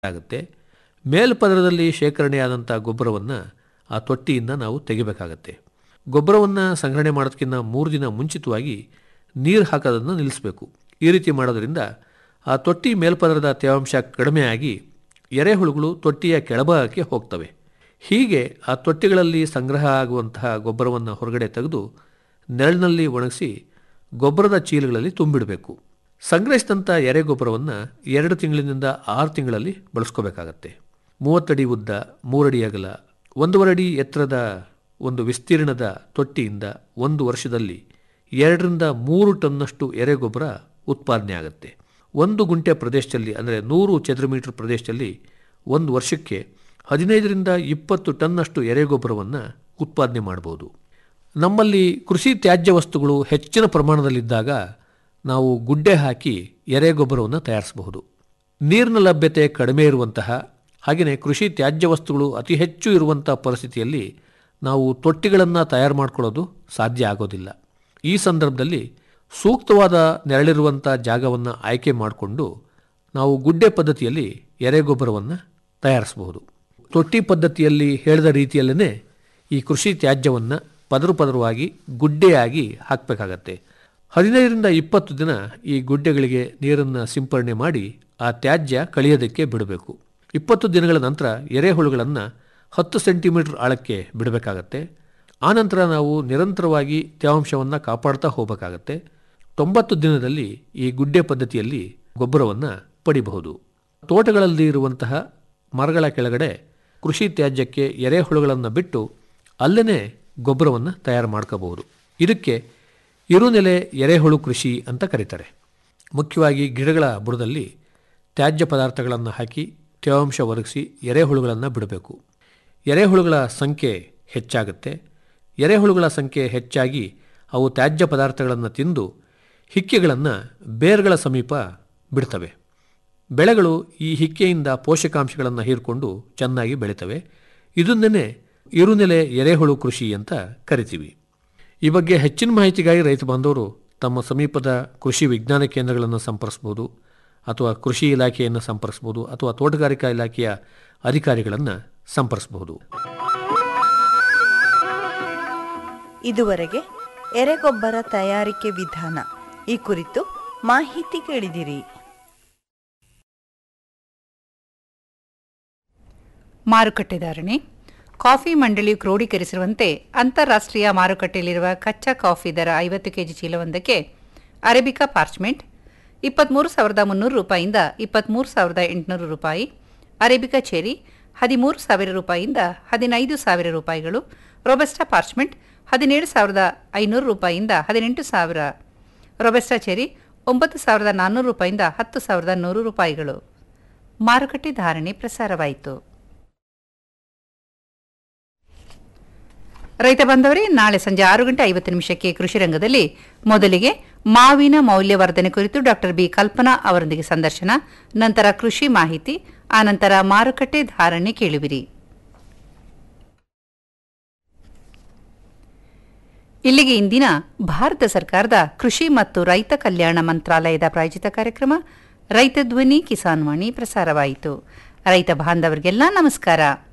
ಆಗುತ್ತೆ ಮೇಲ್ಪದರದಲ್ಲಿ ಶೇಖರಣೆಯಾದಂಥ ಗೊಬ್ಬರವನ್ನು ಆ ತೊಟ್ಟಿಯಿಂದ ನಾವು ತೆಗಿಬೇಕಾಗತ್ತೆ ಗೊಬ್ಬರವನ್ನು ಸಂಗ್ರಹಣೆ ಮಾಡೋದಕ್ಕಿಂತ ಮೂರು ದಿನ ಮುಂಚಿತವಾಗಿ ನೀರು ಹಾಕೋದನ್ನು ನಿಲ್ಲಿಸಬೇಕು ಈ ರೀತಿ ಮಾಡೋದರಿಂದ ಆ ತೊಟ್ಟಿ ಮೇಲ್ಪದರದ ತೇವಾಂಶ ಕಡಿಮೆಯಾಗಿ ಎರೆಹುಳುಗಳು ತೊಟ್ಟಿಯ ಕೆಳಭಾಗಕ್ಕೆ ಹೋಗ್ತವೆ ಹೀಗೆ ಆ ತೊಟ್ಟಿಗಳಲ್ಲಿ ಸಂಗ್ರಹ ಆಗುವಂತಹ ಗೊಬ್ಬರವನ್ನು ಹೊರಗಡೆ ತೆಗೆದು ನೆರಳಿನಲ್ಲಿ ಒಣಗಿಸಿ ಗೊಬ್ಬರದ ಚೀಲಗಳಲ್ಲಿ ತುಂಬಿಡಬೇಕು ಸಂಗ್ರಹಿಸಿದಂಥ ಎರೆ ಗೊಬ್ಬರವನ್ನು ಎರಡು ತಿಂಗಳಿನಿಂದ ಆರು ತಿಂಗಳಲ್ಲಿ ಬಳಸ್ಕೋಬೇಕಾಗತ್ತೆ ಮೂವತ್ತಡಿ ಉದ್ದ ಮೂರಡಿ ಅಗಲ ಒಂದೂವರೆ ಅಡಿ ಎತ್ತರದ ಒಂದು ವಿಸ್ತೀರ್ಣದ ತೊಟ್ಟಿಯಿಂದ ಒಂದು ವರ್ಷದಲ್ಲಿ ಎರಡರಿಂದ ಮೂರು ಟನ್ನಷ್ಟು ಎರೆ ಗೊಬ್ಬರ ಉತ್ಪಾದನೆ ಆಗುತ್ತೆ ಒಂದು ಗುಂಟೆ ಪ್ರದೇಶದಲ್ಲಿ ಅಂದರೆ ನೂರು ಚದರ ಮೀಟರ್ ಪ್ರದೇಶದಲ್ಲಿ ಒಂದು ವರ್ಷಕ್ಕೆ ಹದಿನೈದರಿಂದ ಇಪ್ಪತ್ತು ಟನ್ನಷ್ಟು ಎರೆಗೊಬ್ಬರವನ್ನು ಉತ್ಪಾದನೆ ಮಾಡ್ಬೋದು ನಮ್ಮಲ್ಲಿ ಕೃಷಿ ತ್ಯಾಜ್ಯ ವಸ್ತುಗಳು ಹೆಚ್ಚಿನ ಪ್ರಮಾಣದಲ್ಲಿದ್ದಾಗ ನಾವು ಗುಡ್ಡೆ ಹಾಕಿ ಎರೆಗೊಬ್ಬರವನ್ನು ತಯಾರಿಸಬಹುದು ನೀರಿನ ಲಭ್ಯತೆ ಕಡಿಮೆ ಇರುವಂತಹ ಹಾಗೆಯೇ ಕೃಷಿ ತ್ಯಾಜ್ಯ ವಸ್ತುಗಳು ಅತಿ ಹೆಚ್ಚು ಇರುವಂಥ ಪರಿಸ್ಥಿತಿಯಲ್ಲಿ ನಾವು ತೊಟ್ಟಿಗಳನ್ನು ತಯಾರು ಮಾಡ್ಕೊಳ್ಳೋದು ಸಾಧ್ಯ ಆಗೋದಿಲ್ಲ ಈ ಸಂದರ್ಭದಲ್ಲಿ ಸೂಕ್ತವಾದ ನೆರಳಿರುವಂಥ ಜಾಗವನ್ನು ಆಯ್ಕೆ ಮಾಡಿಕೊಂಡು ನಾವು ಗುಡ್ಡೆ ಪದ್ಧತಿಯಲ್ಲಿ ಎರೆಗೊಬ್ಬರವನ್ನು ತಯಾರಿಸಬಹುದು ತೊಟ್ಟಿ ಪದ್ಧತಿಯಲ್ಲಿ ಹೇಳಿದ ರೀತಿಯಲ್ಲೇ ಈ ಕೃಷಿ ತ್ಯಾಜ್ಯವನ್ನು ಪದರು ಪದರವಾಗಿ ಗುಡ್ಡೆಯಾಗಿ ಹಾಕಬೇಕಾಗತ್ತೆ ಹದಿನೈದರಿಂದ ಇಪ್ಪತ್ತು ದಿನ ಈ ಗುಡ್ಡೆಗಳಿಗೆ ನೀರನ್ನು ಸಿಂಪರಣೆ ಮಾಡಿ ಆ ತ್ಯಾಜ್ಯ ಕಳಿಯೋದಕ್ಕೆ ಬಿಡಬೇಕು ಇಪ್ಪತ್ತು ದಿನಗಳ ನಂತರ ಎರೆಹುಳುಗಳನ್ನು ಹತ್ತು ಸೆಂಟಿಮೀಟರ್ ಆಳಕ್ಕೆ ಬಿಡಬೇಕಾಗತ್ತೆ ಆನಂತರ ನಾವು ನಿರಂತರವಾಗಿ ತೇವಾಂಶವನ್ನು ಕಾಪಾಡ್ತಾ ಹೋಗಬೇಕಾಗತ್ತೆ ತೊಂಬತ್ತು ದಿನದಲ್ಲಿ ಈ ಗುಡ್ಡೆ ಪದ್ಧತಿಯಲ್ಲಿ ಗೊಬ್ಬರವನ್ನು ಪಡಿಬಹುದು ತೋಟಗಳಲ್ಲಿ ಇರುವಂತಹ ಮರಗಳ ಕೆಳಗಡೆ ಕೃಷಿ ತ್ಯಾಜ್ಯಕ್ಕೆ ಎರೆಹುಳುಗಳನ್ನು ಬಿಟ್ಟು ಅಲ್ಲೇ ಗೊಬ್ಬರವನ್ನು ತಯಾರು ಮಾಡ್ಕೋಬಹುದು ಇದಕ್ಕೆ ಇರುನೆಲೆ ಎರೆಹುಳು ಕೃಷಿ ಅಂತ ಕರೀತಾರೆ ಮುಖ್ಯವಾಗಿ ಗಿಡಗಳ ಬುಡದಲ್ಲಿ ತ್ಯಾಜ್ಯ ಪದಾರ್ಥಗಳನ್ನು ಹಾಕಿ ತೇವಾಂಶ ಒದಗಿಸಿ ಎರೆಹುಳುಗಳನ್ನು ಬಿಡಬೇಕು ಎರೆಹುಳುಗಳ ಸಂಖ್ಯೆ ಹೆಚ್ಚಾಗುತ್ತೆ ಎರೆಹುಳುಗಳ ಸಂಖ್ಯೆ ಹೆಚ್ಚಾಗಿ ಅವು ತ್ಯಾಜ್ಯ ಪದಾರ್ಥಗಳನ್ನು ತಿಂದು ಹಿಕ್ಕೆಗಳನ್ನು ಬೇರ್ಗಳ ಸಮೀಪ ಬಿಡ್ತವೆ ಬೆಳೆಗಳು ಈ ಹಿಕ್ಕೆಯಿಂದ ಪೋಷಕಾಂಶಗಳನ್ನು ಹೀರಿಕೊಂಡು ಚೆನ್ನಾಗಿ ಬೆಳಿತವೆ ಇದನ್ನೇ ಇರುನೆಲೆ ಎರೆಹುಳು ಕೃಷಿ ಅಂತ ಕರಿತೀವಿ ಈ ಬಗ್ಗೆ ಹೆಚ್ಚಿನ ಮಾಹಿತಿಗಾಗಿ ರೈತ ಬಾಂಧವರು ತಮ್ಮ ಸಮೀಪದ ಕೃಷಿ ವಿಜ್ಞಾನ ಕೇಂದ್ರಗಳನ್ನು ಸಂಪರ್ಸ್ಬೋದು ಅಥವಾ ಕೃಷಿ ಇಲಾಖೆಯನ್ನು ಸಂಪರ್ಸ್ಬೋದು ಅಥವಾ ತೋಟಗಾರಿಕಾ ಇಲಾಖೆಯ ಅಧಿಕಾರಿಗಳನ್ನು ಸಂಪರ್ಸ್ಬಹುದು ಇದುವರೆಗೆ ಎರೆಗೊಬ್ಬರ ತಯಾರಿಕೆ ವಿಧಾನ ಈ ಕುರಿತು ಮಾಹಿತಿ ಕೇಳಿದಿರಿ ಮಾರುಕಟ್ಟೆ ಧಾರಣೆ ಕಾಫಿ ಮಂಡಳಿಯು ಕ್ರೋಢೀಕರಿಸಿರುವಂತೆ ಅಂತಾರಾಷ್ಟ್ರೀಯ ಮಾರುಕಟ್ಟೆಯಲ್ಲಿರುವ ಕಚ್ಚಾ ಕಾಫಿ ದರ ಐವತ್ತು ಕೆಜಿ ಚೀಲವೊಂದಕ್ಕೆ ಅರೇಬಿಕಾ ಪಾರ್ಚ್ಮೆಂಟ್ ಇಪ್ಪತ್ತ್ಮೂರು ಸಾವಿರದ ಮುನ್ನೂರು ರೂಪಾಯಿಯಿಂದ ಇಪ್ಪತ್ತ್ಮೂರು ಸಾವಿರದ ಎಂಟುನೂರು ರೂಪಾಯಿ ಅರೇಬಿಕಾ ಚೆರಿ ಹದಿಮೂರು ಸಾವಿರ ರೂಪಾಯಿಯಿಂದ ಹದಿನೈದು ಸಾವಿರ ರೂಪಾಯಿಗಳು ರೊಬೆಸ್ಟಾ ಪಾರ್ಚ್ಮೆಂಟ್ ಹದಿನೇಳು ಸಾವಿರದ ಐನೂರು ರೂಪಾಯಿಯಿಂದ ಹದಿನೆಂಟು ಸಾವಿರ ರೊಬೆಸ್ಟಾ ಚೆರಿ ಒಂಬತ್ತು ಸಾವಿರದ ನಾನ್ನೂರು ರೂಪಾಯಿಯಿಂದ ಹತ್ತು ಸಾವಿರದ ನೂರು ರೂಪಾಯಿಗಳು ಮಾರುಕಟ್ಟೆ ಧಾರಣೆ ಪ್ರಸಾರವಾಯಿತು ರೈತ ಬಂದವರೇ ನಾಳೆ ಸಂಜೆ ಆರು ಗಂಟೆ ಐವತ್ತು ನಿಮಿಷಕ್ಕೆ ಕೃಷಿ ರಂಗದಲ್ಲಿ ಮೊದಲಿಗೆ ಮಾವಿನ ಮೌಲ್ಯವರ್ಧನೆ ಕುರಿತು ಡಾಕ್ಟರ್ ಬಿ ಕಲ್ಪನಾ ಅವರೊಂದಿಗೆ ಸಂದರ್ಶನ ನಂತರ ಕೃಷಿ ಮಾಹಿತಿ ಆನಂತರ ಮಾರುಕಟ್ಟೆ ಧಾರಣೆ ಕೇಳುವಿರಿ ಇಲ್ಲಿಗೆ ಇಂದಿನ ಭಾರತ ಸರ್ಕಾರದ ಕೃಷಿ ಮತ್ತು ರೈತ ಕಲ್ಯಾಣ ಮಂತ್ರಾಲಯದ ಪ್ರಾಯೋಜಿತ ಕಾರ್ಯಕ್ರಮ ರೈತ ಧ್ವನಿ ಕಿಸಾನ್ ವಾಣಿ ಪ್ರಸಾರವಾಯಿತು ರೈತ ಬಾಂಧವರಿಗೆಲ್ಲ ನಮಸ್ಕಾರ